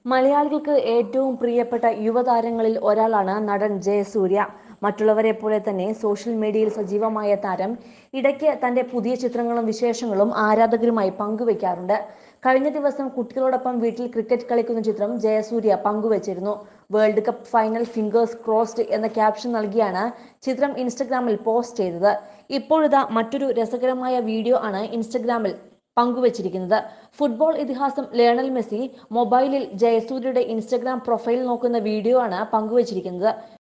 മലയാളികൾക്ക് ഏറ്റവും പ്രിയപ്പെട്ട യുവതാരങ്ങളിൽ ഒരാളാണ് നടൻ ജയസൂര്യ മറ്റുള്ളവരെ പോലെ തന്നെ സോഷ്യൽ മീഡിയയിൽ സജീവമായ താരം ഇടയ്ക്ക് തന്റെ പുതിയ ചിത്രങ്ങളും വിശേഷങ്ങളും ആരാധകരുമായി പങ്കുവെക്കാറുണ്ട് കഴിഞ്ഞ ദിവസം കുട്ടികളോടൊപ്പം വീട്ടിൽ ക്രിക്കറ്റ് കളിക്കുന്ന ചിത്രം ജയസൂര്യ പങ്കുവച്ചിരുന്നു world cup final fingers crossed എന്ന ക്യാപ്ഷൻ നൽകിയാണ് ചിത്രം ഇൻസ്റ്റഗ്രാമിൽ പോസ്റ്റ് ചെയ്തത് ഇപ്പോഴിതാ മറ്റൊരു രസകരമായ വീഡിയോ ആണ് ഇൻസ്റ്റഗ്രാമിൽ പങ്കുവച്ചിരിക്കുന്നത് ഫുട്ബോൾ ഇതിഹാസം ലയണൽ മെസ്സി മൊബൈലിൽ ജയസൂര്യയുടെ ഇൻസ്റ്റഗ്രാം പ്രൊഫൈൽ നോക്കുന്ന വീഡിയോ ആണ് പങ്കുവച്ചിരിക്കുന്നത്